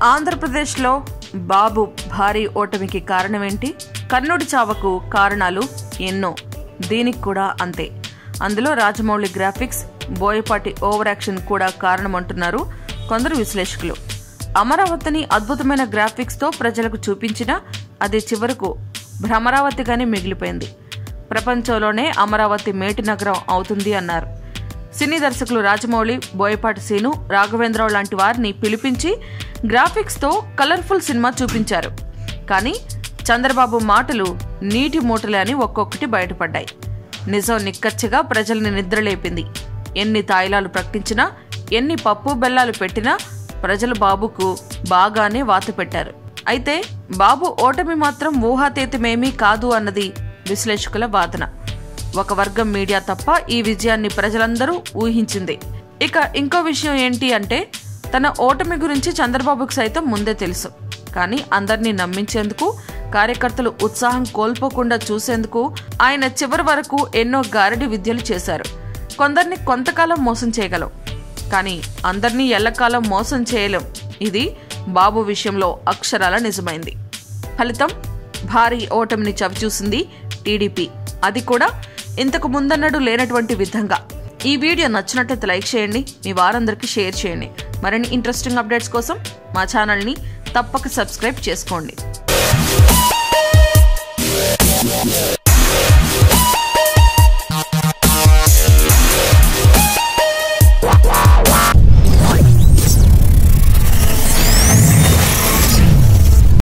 ఆంధ్రప్రదేశ్లో బాబు భారీ ఓటమికి కారణమేంటి కర్ణుడి చావకు కారణాలు ఎన్నో దీనికి కూడా అంతే అందులో Rajamouli graphics Boyapati over action కూడా కారణమంటున్నారు కొందరు విశ్లేషకులు అమరావతిని అద్భుతమైన గ్రాఫిక్స్తో ప్రజలకు చూపించినా అది చివరకు భ్రమరావతిగానే మిగిలిపోయింది ప్రపంచంలోనే అమరావతి మేటి నగరం అవుతుంది అన్నారు సినీ దర్శకులు రాజమౌళి బోయపాటి సీను రాఘవేంద్రరావు లాంటి వారిని పిలిపించి గ్రాఫిక్స్తో కలర్ఫుల్ సినిమా చూపించారు కానీ చంద్రబాబు మాటలు నీటి మూటలే అని ఒక్కొక్కటి బయటపడ్డాయి నిజం నిక్కచ్చిగా ప్రజల్ని నిద్రలేపింది ఎన్ని తాయిలాలు ప్రకటించినా ఎన్ని పప్పు బెల్లాలు పెట్టినా ప్రజలు బాబుకు బాగానే వాత పెట్టారు అయితే బాబు ఓటమి మాత్రం ఊహాతీతమేమీ కాదు అన్నది విశ్లేషకుల వాదన ఒక వర్గం మీడియా తప్ప ఈ విజయాన్ని ప్రజలందరూ ఊహించింది ఇక ఇంకో విషయం ఏంటి అంటే తన ఓటమి గురించి చంద్రబాబుకు సైతం ముందే తెలుసు కానీ అందరినీ నమ్మించేందుకు కార్యకర్తలు ఉత్సాహం కోల్పోకుండా చూసేందుకు ఆయన చివరి వరకు ఎన్నో గారడి విద్యలు చేశారు కొందరిని కొంతకాలం మోసం చేయగలం కానీ అందరినీ ఎల్లకాలం మోసం చేయలేం ఇది బాబు విషయంలో అక్షరాల నిజమైంది ఫలితం భారీ ఓటమిని చవిచూసింది టీడీపీ అది కూడా ఇంతకు ముందన్నడు లేనటువంటి విధంగా ఈ వీడియో నచ్చినట్లయితే లైక్ చేయండి మీ వారందరికీ షేర్ చేయండి మరిన్ని ఇంట్రెస్టింగ్ అప్డేట్స్ కోసం మా ఛానల్ని తప్పక సబ్స్క్రైబ్ చేసుకోండి